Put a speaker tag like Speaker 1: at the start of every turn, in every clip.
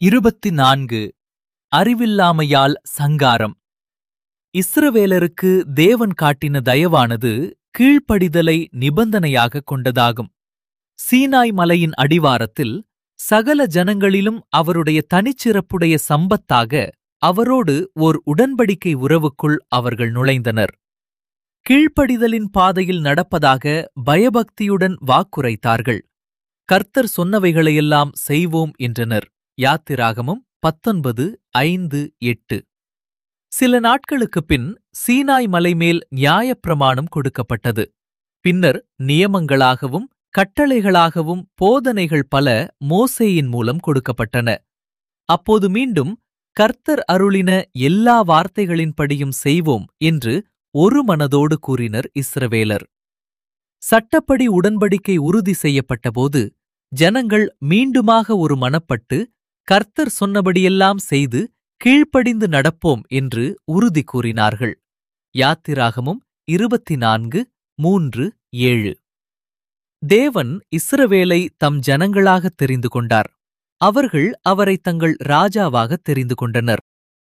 Speaker 1: இருபத்தி நான்கு அறிவில்லாமையால் சங்காரம் இஸ்ரவேலருக்கு தேவன் காட்டின தயவானது கீழ்ப்படிதலை நிபந்தனையாகக் கொண்டதாகும் சீனாய் மலையின் அடிவாரத்தில் சகல ஜனங்களிலும் அவருடைய தனிச்சிறப்புடைய சம்பத்தாக அவரோடு ஓர் உடன்படிக்கை உறவுக்குள் அவர்கள் நுழைந்தனர் கீழ்ப்படிதலின் பாதையில் நடப்பதாக பயபக்தியுடன் வாக்குரைத்தார்கள் கர்த்தர் சொன்னவைகளையெல்லாம் செய்வோம் என்றனர் யாத்திராகமும் பத்தொன்பது ஐந்து எட்டு சில நாட்களுக்குப் பின் சீனாய் மலைமேல் நியாயப்பிரமாணம் கொடுக்கப்பட்டது பின்னர் நியமங்களாகவும் கட்டளைகளாகவும் போதனைகள் பல மோசேயின் மூலம் கொடுக்கப்பட்டன அப்போது மீண்டும் கர்த்தர் அருளின எல்லா வார்த்தைகளின்படியும் செய்வோம் என்று ஒரு மனதோடு கூறினர் இஸ்ரவேலர் சட்டப்படி உடன்படிக்கை உறுதி செய்யப்பட்டபோது ஜனங்கள் மீண்டுமாக ஒரு மனப்பட்டு கர்த்தர் சொன்னபடியெல்லாம் செய்து கீழ்ப்படிந்து நடப்போம் என்று உறுதி கூறினார்கள் யாத்திராகமும் இருபத்தி நான்கு மூன்று ஏழு தேவன் இஸ்ரவேலை தம் ஜனங்களாகத் தெரிந்து கொண்டார் அவர்கள் அவரை தங்கள் ராஜாவாகத் தெரிந்து கொண்டனர்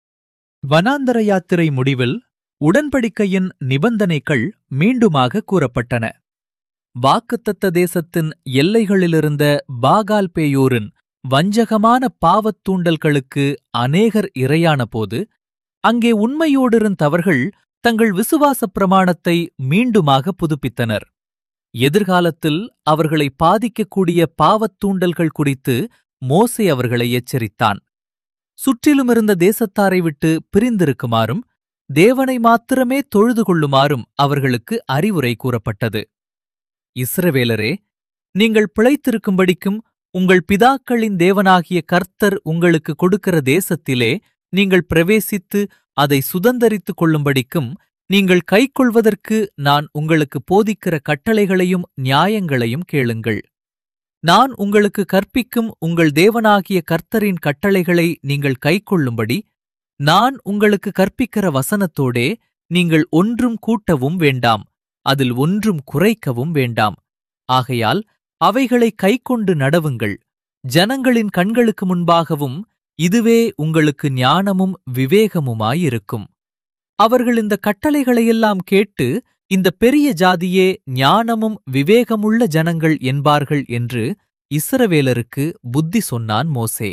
Speaker 1: வனாந்தர யாத்திரை முடிவில் உடன்படிக்கையின் நிபந்தனைகள் மீண்டுமாக கூறப்பட்டன வாக்குத்தத்த தேசத்தின் எல்லைகளிலிருந்த பாகால் பேயோரின் வஞ்சகமான பாவத் தூண்டல்களுக்கு அநேகர் இரையானபோது அங்கே உண்மையோடிருந்தவர்கள் தங்கள் விசுவாசப் பிரமாணத்தை மீண்டுமாக புதுப்பித்தனர் எதிர்காலத்தில் அவர்களை பாதிக்கக்கூடிய பாவத் தூண்டல்கள் குறித்து மோசே அவர்களை எச்சரித்தான் சுற்றிலுமிருந்த தேசத்தாரை விட்டு பிரிந்திருக்குமாறும் தேவனை மாத்திரமே தொழுது கொள்ளுமாறும் அவர்களுக்கு அறிவுரை கூறப்பட்டது இஸ்ரவேலரே நீங்கள் பிழைத்திருக்கும்படிக்கும் உங்கள் பிதாக்களின் தேவனாகிய கர்த்தர் உங்களுக்கு கொடுக்கிற தேசத்திலே நீங்கள் பிரவேசித்து அதை சுதந்தரித்துக் கொள்ளும்படிக்கும் நீங்கள் கைக்கொள்வதற்கு நான் உங்களுக்கு போதிக்கிற கட்டளைகளையும் நியாயங்களையும் கேளுங்கள் நான் உங்களுக்கு கற்பிக்கும் உங்கள் தேவனாகிய கர்த்தரின் கட்டளைகளை நீங்கள் கைக்கொள்ளும்படி நான் உங்களுக்கு கற்பிக்கிற வசனத்தோடே நீங்கள் ஒன்றும் கூட்டவும் வேண்டாம் அதில் ஒன்றும் குறைக்கவும் வேண்டாம் ஆகையால் அவைகளை கைக்கொண்டு நடவுங்கள் ஜனங்களின் கண்களுக்கு முன்பாகவும் இதுவே உங்களுக்கு ஞானமும் விவேகமுமாயிருக்கும் அவர்கள் இந்த கட்டளைகளையெல்லாம் கேட்டு இந்த பெரிய ஜாதியே ஞானமும் விவேகமுள்ள ஜனங்கள் என்பார்கள் என்று இஸ்ரவேலருக்கு புத்தி சொன்னான் மோசே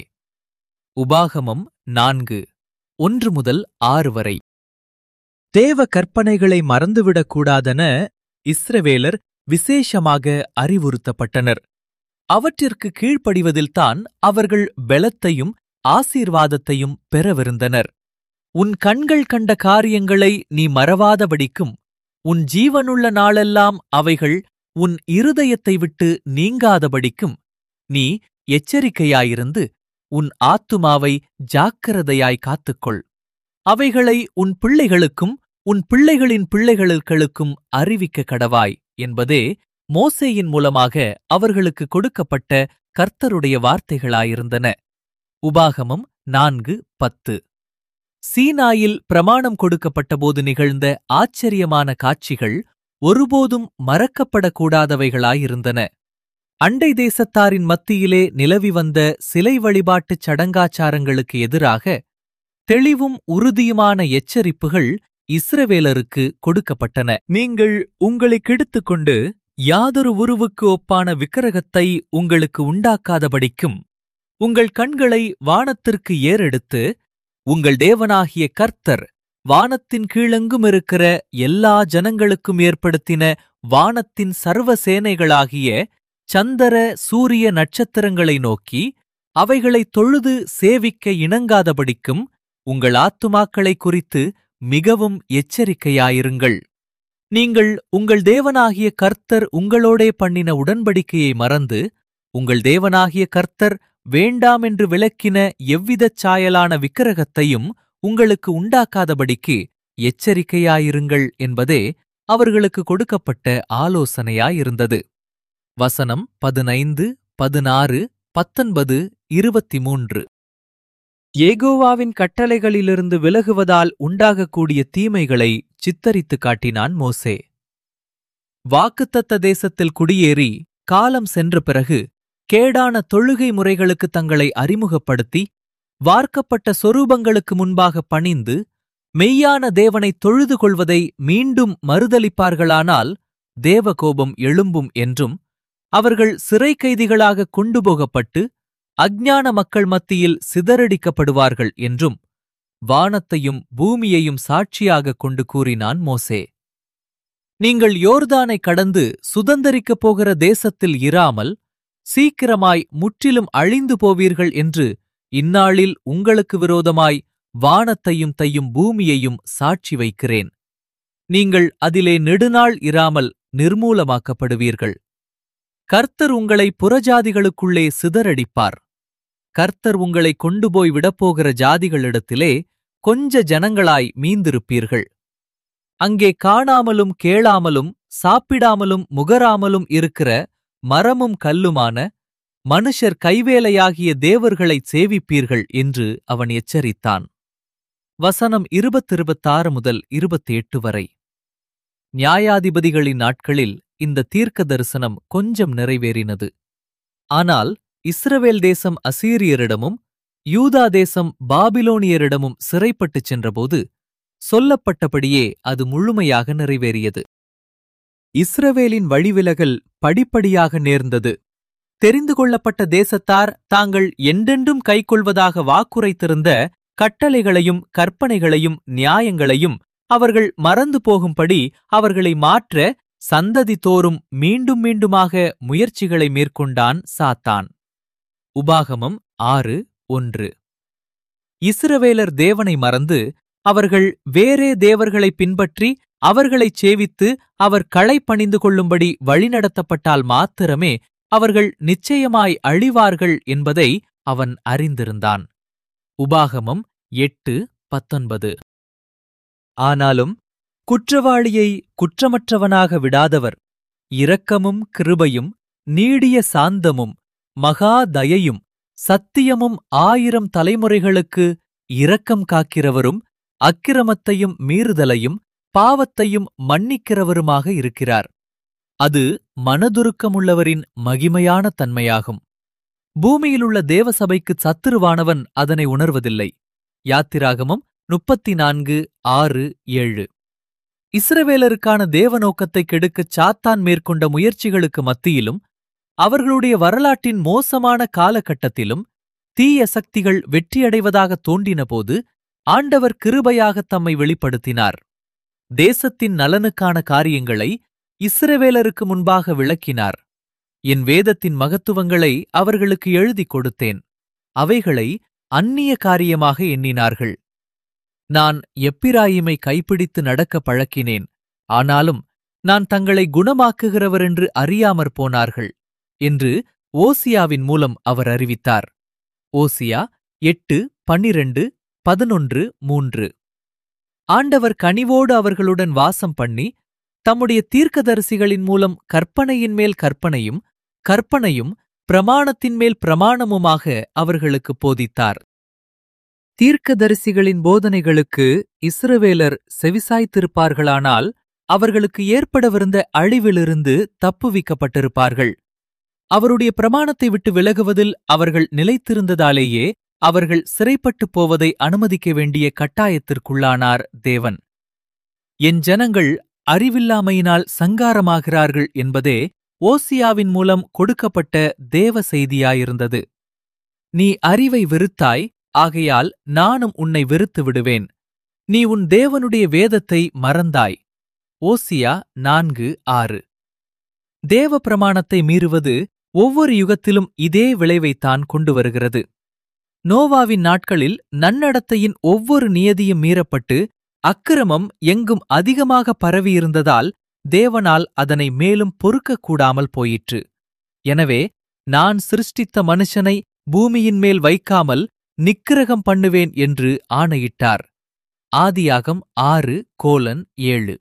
Speaker 1: உபாகமம் நான்கு ஒன்று முதல் ஆறு வரை தேவ கற்பனைகளை மறந்துவிடக்கூடாதென இஸ்ரவேலர் விசேஷமாக அறிவுறுத்தப்பட்டனர் அவற்றிற்கு கீழ்ப்படிவதில்தான் அவர்கள் பெலத்தையும் ஆசீர்வாதத்தையும் பெறவிருந்தனர் உன் கண்கள் கண்ட காரியங்களை நீ மறவாதபடிக்கும் உன் ஜீவனுள்ள நாளெல்லாம் அவைகள் உன் இருதயத்தை விட்டு நீங்காதபடிக்கும் நீ எச்சரிக்கையாயிருந்து உன் ஆத்துமாவை ஜாக்கிரதையாய் காத்துக்கொள் அவைகளை உன் பிள்ளைகளுக்கும் உன் பிள்ளைகளின் பிள்ளைகளுக்கும் அறிவிக்க கடவாய் என்பதே மோசேயின் மூலமாக அவர்களுக்கு கொடுக்கப்பட்ட கர்த்தருடைய வார்த்தைகளாயிருந்தன உபாகமம் நான்கு பத்து சீனாயில் பிரமாணம் கொடுக்கப்பட்டபோது நிகழ்ந்த ஆச்சரியமான காட்சிகள் ஒருபோதும் மறக்கப்படக்கூடாதவைகளாயிருந்தன அண்டை தேசத்தாரின் மத்தியிலே நிலவி வந்த சிலை வழிபாட்டுச் சடங்காச்சாரங்களுக்கு எதிராக தெளிவும் உறுதியுமான எச்சரிப்புகள் இஸ்ரவேலருக்கு கொடுக்கப்பட்டன நீங்கள் உங்களை கெடுத்துக் கொண்டு யாதொரு உருவுக்கு ஒப்பான விக்கிரகத்தை உங்களுக்கு உண்டாக்காதபடிக்கும் உங்கள் கண்களை வானத்திற்கு ஏறெடுத்து உங்கள் தேவனாகிய கர்த்தர் வானத்தின் கீழெங்கும் இருக்கிற எல்லா ஜனங்களுக்கும் ஏற்படுத்தின வானத்தின் சர்வ சேனைகளாகிய சந்தர சூரிய நட்சத்திரங்களை நோக்கி அவைகளை தொழுது சேவிக்க இணங்காதபடிக்கும் உங்கள் ஆத்துமாக்களை குறித்து மிகவும் எச்சரிக்கையாயிருங்கள் நீங்கள் உங்கள் தேவனாகிய கர்த்தர் உங்களோடே பண்ணின உடன்படிக்கையை மறந்து உங்கள் தேவனாகிய கர்த்தர் வேண்டாம் என்று விளக்கின எவ்விதச் சாயலான விக்கிரகத்தையும் உங்களுக்கு உண்டாக்காதபடிக்கு எச்சரிக்கையாயிருங்கள் என்பதே அவர்களுக்கு கொடுக்கப்பட்ட ஆலோசனையாயிருந்தது வசனம் பதினைந்து பதினாறு பத்தொன்பது இருபத்தி மூன்று ஏகோவாவின் கட்டளைகளிலிருந்து விலகுவதால் உண்டாகக்கூடிய தீமைகளை சித்தரித்துக் காட்டினான் மோசே வாக்குத்தத்த தேசத்தில் குடியேறி காலம் சென்ற பிறகு கேடான தொழுகை முறைகளுக்கு தங்களை அறிமுகப்படுத்தி வார்க்கப்பட்ட சொரூபங்களுக்கு முன்பாக பணிந்து மெய்யான தேவனை தொழுது கொள்வதை மீண்டும் மறுதலிப்பார்களானால் தேவகோபம் எழும்பும் என்றும் அவர்கள் சிறை கைதிகளாக கொண்டு போகப்பட்டு அஞ்ஞான மக்கள் மத்தியில் சிதறடிக்கப்படுவார்கள் என்றும் வானத்தையும் பூமியையும் சாட்சியாகக் கொண்டு கூறினான் மோசே நீங்கள் யோர்தானை கடந்து சுதந்தரிக்கப் போகிற தேசத்தில் இராமல் சீக்கிரமாய் முற்றிலும் அழிந்து போவீர்கள் என்று இந்நாளில் உங்களுக்கு விரோதமாய் வானத்தையும் தையும் பூமியையும் சாட்சி வைக்கிறேன் நீங்கள் அதிலே நெடுநாள் இராமல் நிர்மூலமாக்கப்படுவீர்கள் கர்த்தர் உங்களை புறஜாதிகளுக்குள்ளே சிதறடிப்பார் கர்த்தர் உங்களை கொண்டு போய் விடப்போகிற ஜாதிகளிடத்திலே கொஞ்ச ஜனங்களாய் மீந்திருப்பீர்கள் அங்கே காணாமலும் கேளாமலும் சாப்பிடாமலும் முகராமலும் இருக்கிற மரமும் கல்லுமான மனுஷர் கைவேலையாகிய தேவர்களைச் சேவிப்பீர்கள் என்று அவன் எச்சரித்தான் வசனம் இருபத்திருபத்தாறு முதல் இருபத்தி எட்டு வரை நியாயாதிபதிகளின் நாட்களில் இந்த தீர்க்க தரிசனம் கொஞ்சம் நிறைவேறினது ஆனால் இஸ்ரவேல் தேசம் அசீரியரிடமும் யூதா தேசம் பாபிலோனியரிடமும் சிறைப்பட்டுச் சென்றபோது சொல்லப்பட்டபடியே அது முழுமையாக நிறைவேறியது இஸ்ரவேலின் வழிவிலகல் படிப்படியாக நேர்ந்தது தெரிந்து கொள்ளப்பட்ட தேசத்தார் தாங்கள் என்றென்றும் கைக்கொள்வதாக வாக்குரைத்திருந்த கட்டளைகளையும் கற்பனைகளையும் நியாயங்களையும் அவர்கள் மறந்து போகும்படி அவர்களை மாற்ற சந்ததி தோறும் மீண்டும் மீண்டுமாக முயற்சிகளை மேற்கொண்டான் சாத்தான் உபாகமம் ஆறு ஒன்று இஸ்ரவேலர் தேவனை மறந்து அவர்கள் வேறே தேவர்களை பின்பற்றி அவர்களைச் சேவித்து அவர் களை பணிந்து கொள்ளும்படி வழிநடத்தப்பட்டால் மாத்திரமே அவர்கள் நிச்சயமாய் அழிவார்கள் என்பதை அவன் அறிந்திருந்தான் உபாகமம் எட்டு பத்தொன்பது ஆனாலும் குற்றவாளியை குற்றமற்றவனாக விடாதவர் இரக்கமும் கிருபையும் நீடிய சாந்தமும் மகா தயையும் சத்தியமும் ஆயிரம் தலைமுறைகளுக்கு இரக்கம் காக்கிறவரும் அக்கிரமத்தையும் மீறுதலையும் பாவத்தையும் மன்னிக்கிறவருமாக இருக்கிறார் அது மனதுருக்கமுள்ளவரின் மகிமையான தன்மையாகும் பூமியிலுள்ள தேவசபைக்கு சத்துருவானவன் அதனை உணர்வதில்லை யாத்திராகமம் முப்பத்தி நான்கு ஆறு ஏழு இஸ்ரவேலருக்கான தேவநோக்கத்தை கெடுக்கச் சாத்தான் மேற்கொண்ட முயற்சிகளுக்கு மத்தியிலும் அவர்களுடைய வரலாற்றின் மோசமான காலகட்டத்திலும் தீய சக்திகள் வெற்றியடைவதாக தோன்றினபோது ஆண்டவர் கிருபையாக தம்மை வெளிப்படுத்தினார் தேசத்தின் நலனுக்கான காரியங்களை இஸ்ரவேலருக்கு முன்பாக விளக்கினார் என் வேதத்தின் மகத்துவங்களை அவர்களுக்கு எழுதிக் கொடுத்தேன் அவைகளை அந்நிய காரியமாக எண்ணினார்கள் நான் எப்பிராயிமை கைப்பிடித்து நடக்க பழக்கினேன் ஆனாலும் நான் தங்களை குணமாக்குகிறவரென்று அறியாமற் போனார்கள் என்று ஓசியாவின் மூலம் அவர் அறிவித்தார் ஓசியா எட்டு பன்னிரண்டு பதினொன்று மூன்று ஆண்டவர் கனிவோடு அவர்களுடன் வாசம் பண்ணி தம்முடைய தீர்க்கதரிசிகளின் மூலம் கற்பனையின் மேல் கற்பனையும் கற்பனையும் பிரமாணத்தின் மேல் பிரமாணமுமாக அவர்களுக்கு போதித்தார் தீர்க்கதரிசிகளின் போதனைகளுக்கு இஸ்ரவேலர் செவிசாய்த்திருப்பார்களானால் அவர்களுக்கு ஏற்படவிருந்த அழிவிலிருந்து தப்புவிக்கப்பட்டிருப்பார்கள் அவருடைய பிரமாணத்தை விட்டு விலகுவதில் அவர்கள் நிலைத்திருந்ததாலேயே அவர்கள் சிறைப்பட்டுப் போவதை அனுமதிக்க வேண்டிய கட்டாயத்திற்குள்ளானார் தேவன் என் ஜனங்கள் அறிவில்லாமையினால் சங்காரமாகிறார்கள் என்பதே ஓசியாவின் மூலம் கொடுக்கப்பட்ட தேவ செய்தியாயிருந்தது நீ அறிவை வெறுத்தாய் ஆகையால் நானும் உன்னை வெறுத்து விடுவேன் நீ உன் தேவனுடைய வேதத்தை மறந்தாய் ஓசியா நான்கு ஆறு தேவ பிரமாணத்தை மீறுவது ஒவ்வொரு யுகத்திலும் இதே விளைவைத்தான் கொண்டு வருகிறது நோவாவின் நாட்களில் நன்னடத்தையின் ஒவ்வொரு நியதியும் மீறப்பட்டு அக்கிரமம் எங்கும் அதிகமாக பரவியிருந்ததால் தேவனால் அதனை மேலும் பொறுக்கக்கூடாமல் போயிற்று எனவே நான் சிருஷ்டித்த மனுஷனை பூமியின் மேல் வைக்காமல் நிக்கிரகம் பண்ணுவேன் என்று ஆணையிட்டார் ஆதியாகம் ஆறு கோலன் ஏழு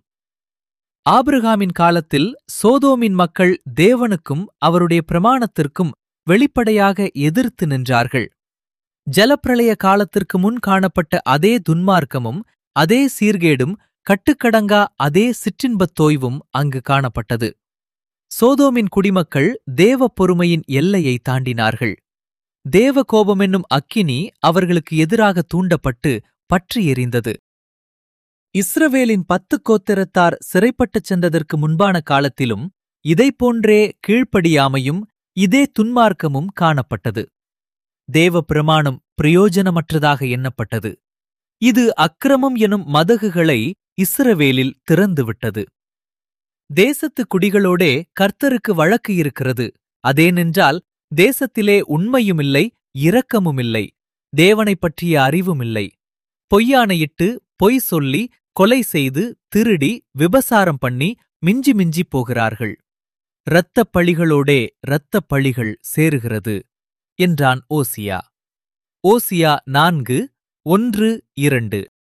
Speaker 1: ஆபிரகாமின் காலத்தில் சோதோமின் மக்கள் தேவனுக்கும் அவருடைய பிரமாணத்திற்கும் வெளிப்படையாக எதிர்த்து நின்றார்கள் ஜலப்பிரளய காலத்திற்கு முன் காணப்பட்ட அதே துன்மார்க்கமும் அதே சீர்கேடும் கட்டுக்கடங்கா அதே சிற்றின்பத் தோய்வும் அங்கு காணப்பட்டது சோதோமின் குடிமக்கள் தேவ பொறுமையின் எல்லையை தாண்டினார்கள் தேவ கோபமென்னும் அக்கினி அவர்களுக்கு எதிராக தூண்டப்பட்டு பற்றி எரிந்தது இஸ்ரவேலின் பத்து கோத்திரத்தார் சிறைப்பட்டுச் சென்றதற்கு முன்பான காலத்திலும் இதைப்போன்றே கீழ்ப்படியாமையும் இதே துன்மார்க்கமும் காணப்பட்டது தேவ பிரமாணம் பிரயோஜனமற்றதாக எண்ணப்பட்டது இது அக்கிரமம் எனும் மதகுகளை இஸ்ரவேலில் திறந்துவிட்டது தேசத்து குடிகளோடே கர்த்தருக்கு வழக்கு இருக்கிறது அதேனென்றால் தேசத்திலே உண்மையுமில்லை இரக்கமுமில்லை தேவனைப் பற்றிய அறிவுமில்லை பொய்யானையிட்டு பொய் சொல்லி கொலை செய்து திருடி விபசாரம் பண்ணி மிஞ்சி மிஞ்சி போகிறார்கள் இரத்தப் பழிகளோடே இரத்தப் பழிகள் சேருகிறது என்றான் ஓசியா ஓசியா நான்கு ஒன்று இரண்டு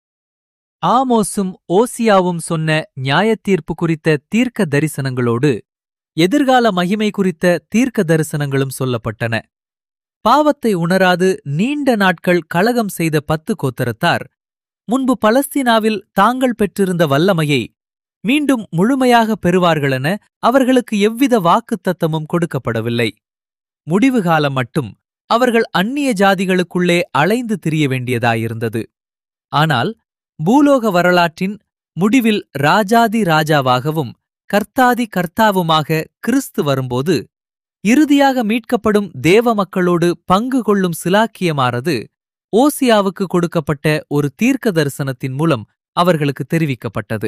Speaker 1: ஆமோசும் ஓசியாவும் சொன்ன நியாயத்தீர்ப்பு குறித்த தீர்க்க தரிசனங்களோடு எதிர்கால மகிமை குறித்த தீர்க்க தரிசனங்களும் சொல்லப்பட்டன பாவத்தை உணராது நீண்ட நாட்கள் கலகம் செய்த பத்து கோத்தரத்தார் முன்பு பலஸ்தீனாவில் தாங்கள் பெற்றிருந்த வல்லமையை மீண்டும் முழுமையாக பெறுவார்களென அவர்களுக்கு எவ்வித வாக்குத்தத்தமும் கொடுக்கப்படவில்லை முடிவு காலம் மட்டும் அவர்கள் அந்நிய ஜாதிகளுக்குள்ளே அலைந்து திரிய வேண்டியதாயிருந்தது ஆனால் பூலோக வரலாற்றின் முடிவில் ராஜாதி ராஜாவாகவும் கர்த்தாதி கர்த்தாவுமாக கிறிஸ்து வரும்போது இறுதியாக மீட்கப்படும் தேவ மக்களோடு பங்கு கொள்ளும் சிலாக்கியமானது ஓசியாவுக்கு கொடுக்கப்பட்ட ஒரு தீர்க்க தரிசனத்தின் மூலம் அவர்களுக்கு தெரிவிக்கப்பட்டது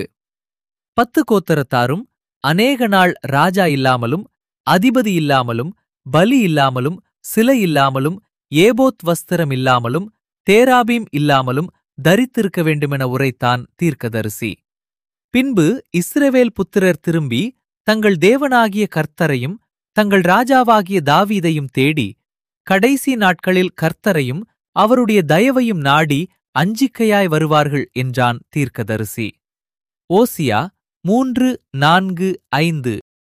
Speaker 1: பத்து கோத்தரத்தாரும் அநேக நாள் ராஜா இல்லாமலும் அதிபதி இல்லாமலும் பலி இல்லாமலும் சிலை இல்லாமலும் ஏபோத் வஸ்திரம் இல்லாமலும் தேராபீம் இல்லாமலும் தரித்திருக்க வேண்டுமென உரைத்தான் தீர்க்கதரிசி பின்பு இஸ்ரவேல் புத்திரர் திரும்பி தங்கள் தேவனாகிய கர்த்தரையும் தங்கள் ராஜாவாகிய தாவீதையும் தேடி கடைசி நாட்களில் கர்த்தரையும் அவருடைய தயவையும் நாடி அஞ்சிக்கையாய் வருவார்கள் என்றான் தீர்க்கதரிசி ஓசியா மூன்று நான்கு ஐந்து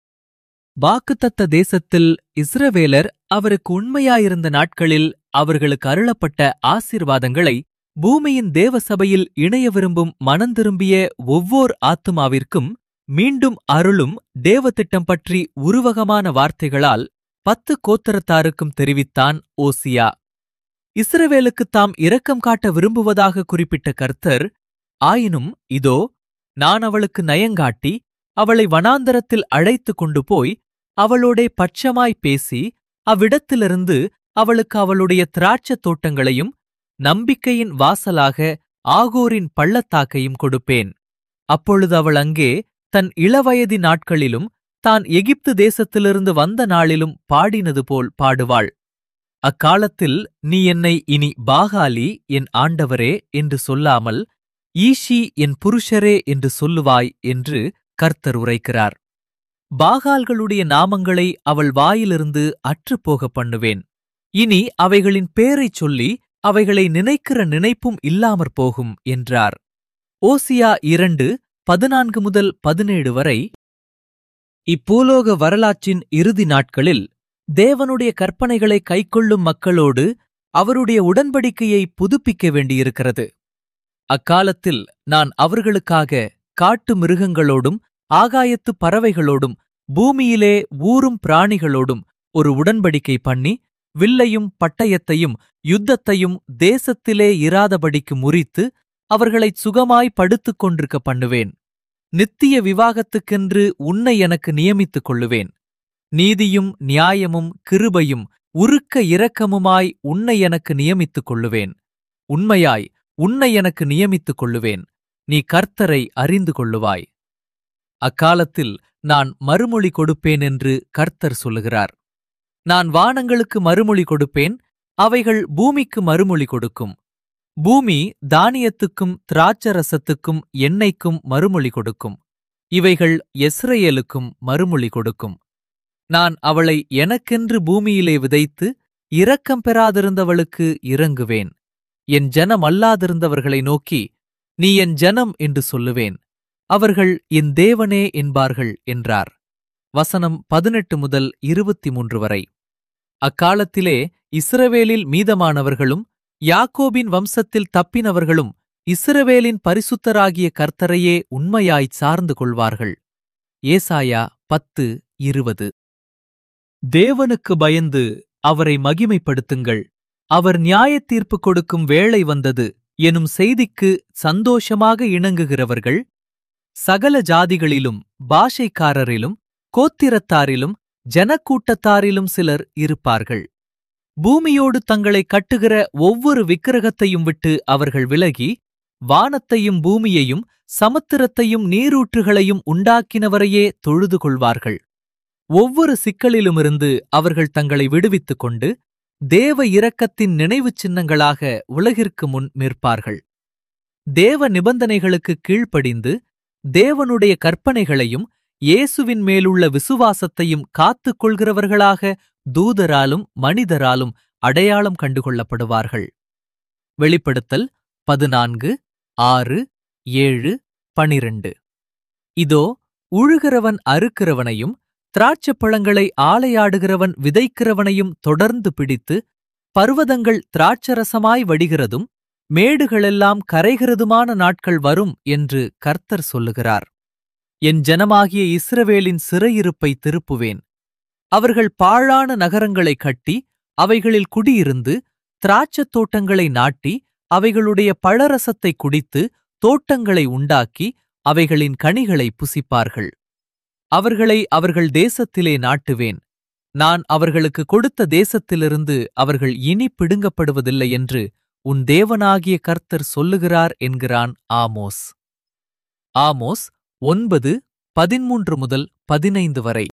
Speaker 1: வாக்குத்தத்த தேசத்தில் இஸ்ரவேலர் அவருக்கு உண்மையாயிருந்த நாட்களில் அவர்களுக்கு அருளப்பட்ட ஆசீர்வாதங்களை பூமியின் தேவ சபையில் இணைய விரும்பும் மனந்திரும்பிய ஒவ்வோர் ஆத்துமாவிற்கும் மீண்டும் அருளும் தேவ திட்டம் பற்றி உருவகமான வார்த்தைகளால் பத்து கோத்தரத்தாருக்கும் தெரிவித்தான் ஓசியா இஸ்ரவேலுக்கு தாம் இரக்கம் காட்ட விரும்புவதாக குறிப்பிட்ட கர்த்தர் ஆயினும் இதோ நான் அவளுக்கு நயங்காட்டி அவளை வனாந்தரத்தில் அழைத்துக் கொண்டு போய் அவளோடே பட்சமாய் பேசி அவ்விடத்திலிருந்து அவளுக்கு அவளுடைய திராட்சத் தோட்டங்களையும் நம்பிக்கையின் வாசலாக ஆகோரின் பள்ளத்தாக்கையும் கொடுப்பேன் அப்பொழுது அவள் அங்கே தன் இளவயதி நாட்களிலும் தான் எகிப்து தேசத்திலிருந்து வந்த நாளிலும் பாடினது போல் பாடுவாள் அக்காலத்தில் நீ என்னை இனி பாகாலி என் ஆண்டவரே என்று சொல்லாமல் ஈஷி என் புருஷரே என்று சொல்லுவாய் என்று கர்த்தர் உரைக்கிறார் பாகால்களுடைய நாமங்களை அவள் வாயிலிருந்து அற்றுப்போக பண்ணுவேன் இனி அவைகளின் பேரைச் சொல்லி அவைகளை நினைக்கிற நினைப்பும் இல்லாமற் போகும் என்றார் ஓசியா இரண்டு பதினான்கு முதல் பதினேழு வரை இப்பூலோக வரலாற்றின் இறுதி நாட்களில் தேவனுடைய கற்பனைகளை கைக்கொள்ளும் மக்களோடு அவருடைய உடன்படிக்கையை புதுப்பிக்க வேண்டியிருக்கிறது அக்காலத்தில் நான் அவர்களுக்காக காட்டு மிருகங்களோடும் ஆகாயத்து பறவைகளோடும் பூமியிலே ஊரும் பிராணிகளோடும் ஒரு உடன்படிக்கை பண்ணி வில்லையும் பட்டயத்தையும் யுத்தத்தையும் தேசத்திலே இராதபடிக்கு முறித்து அவர்களைச் சுகமாய் படுத்துக் கொண்டிருக்க பண்ணுவேன் நித்திய விவாகத்துக்கென்று உன்னை எனக்கு நியமித்துக் கொள்ளுவேன் நீதியும் நியாயமும் கிருபையும் உருக்க இரக்கமுமாய் உன்னை எனக்கு நியமித்துக் கொள்ளுவேன் உண்மையாய் உன்னை எனக்கு நியமித்துக் கொள்ளுவேன் நீ கர்த்தரை அறிந்து கொள்ளுவாய் அக்காலத்தில் நான் மறுமொழி கொடுப்பேன் என்று கர்த்தர் சொல்லுகிறார் நான் வானங்களுக்கு மறுமொழி கொடுப்பேன் அவைகள் பூமிக்கு மறுமொழி கொடுக்கும் பூமி தானியத்துக்கும் திராட்சரசத்துக்கும் எண்ணெய்க்கும் மறுமொழி கொடுக்கும் இவைகள் எஸ்ரேலுக்கும் மறுமொழி கொடுக்கும் நான் அவளை எனக்கென்று பூமியிலே விதைத்து இரக்கம் பெறாதிருந்தவளுக்கு இறங்குவேன் என் ஜனம் அல்லாதிருந்தவர்களை நோக்கி நீ என் ஜனம் என்று சொல்லுவேன் அவர்கள் என் தேவனே என்பார்கள் என்றார் வசனம் பதினெட்டு முதல் இருபத்தி மூன்று வரை அக்காலத்திலே இஸ்ரவேலில் மீதமானவர்களும் யாக்கோபின் வம்சத்தில் தப்பினவர்களும் இஸ்ரவேலின் பரிசுத்தராகிய கர்த்தரையே உண்மையாய்ச் சார்ந்து கொள்வார்கள் ஏசாயா பத்து இருபது தேவனுக்கு பயந்து அவரை மகிமைப்படுத்துங்கள் அவர் நியாயத்தீர்ப்பு கொடுக்கும் வேளை வந்தது எனும் செய்திக்கு சந்தோஷமாக இணங்குகிறவர்கள் சகல ஜாதிகளிலும் பாஷைக்காரரிலும் கோத்திரத்தாரிலும் ஜனக்கூட்டத்தாரிலும் சிலர் இருப்பார்கள் பூமியோடு தங்களை கட்டுகிற ஒவ்வொரு விக்கிரகத்தையும் விட்டு அவர்கள் விலகி வானத்தையும் பூமியையும் சமுத்திரத்தையும் நீரூற்றுகளையும் உண்டாக்கினவரையே தொழுது கொள்வார்கள் ஒவ்வொரு சிக்கலிலுமிருந்து அவர்கள் தங்களை விடுவித்துக் கொண்டு தேவ இரக்கத்தின் நினைவுச் சின்னங்களாக உலகிற்கு முன் நிற்பார்கள் தேவ நிபந்தனைகளுக்கு கீழ்ப்படிந்து தேவனுடைய கற்பனைகளையும் இயேசுவின் மேலுள்ள விசுவாசத்தையும் காத்துக் கொள்கிறவர்களாக தூதராலும் மனிதராலும் அடையாளம் கண்டுகொள்ளப்படுவார்கள் வெளிப்படுத்தல் பதினான்கு ஆறு ஏழு பனிரண்டு இதோ உழுகிறவன் அறுக்கிறவனையும் திராட்சைப் பழங்களை ஆலையாடுகிறவன் விதைக்கிறவனையும் தொடர்ந்து பிடித்து பர்வதங்கள் திராட்சரசமாய் வடிகிறதும் மேடுகளெல்லாம் கரைகிறதுமான நாட்கள் வரும் என்று கர்த்தர் சொல்லுகிறார் என் ஜனமாகிய இஸ்ரவேலின் சிறையிருப்பை திருப்புவேன் அவர்கள் பாழான நகரங்களைக் கட்டி அவைகளில் குடியிருந்து திராட்சத் தோட்டங்களை நாட்டி அவைகளுடைய பழரசத்தை குடித்து தோட்டங்களை உண்டாக்கி அவைகளின் கனிகளை புசிப்பார்கள் அவர்களை அவர்கள் தேசத்திலே நாட்டுவேன் நான் அவர்களுக்கு கொடுத்த தேசத்திலிருந்து அவர்கள் இனி பிடுங்கப்படுவதில்லை என்று உன் தேவனாகிய கர்த்தர் சொல்லுகிறார் என்கிறான் ஆமோஸ் ஆமோஸ் ஒன்பது பதிமூன்று முதல் பதினைந்து வரை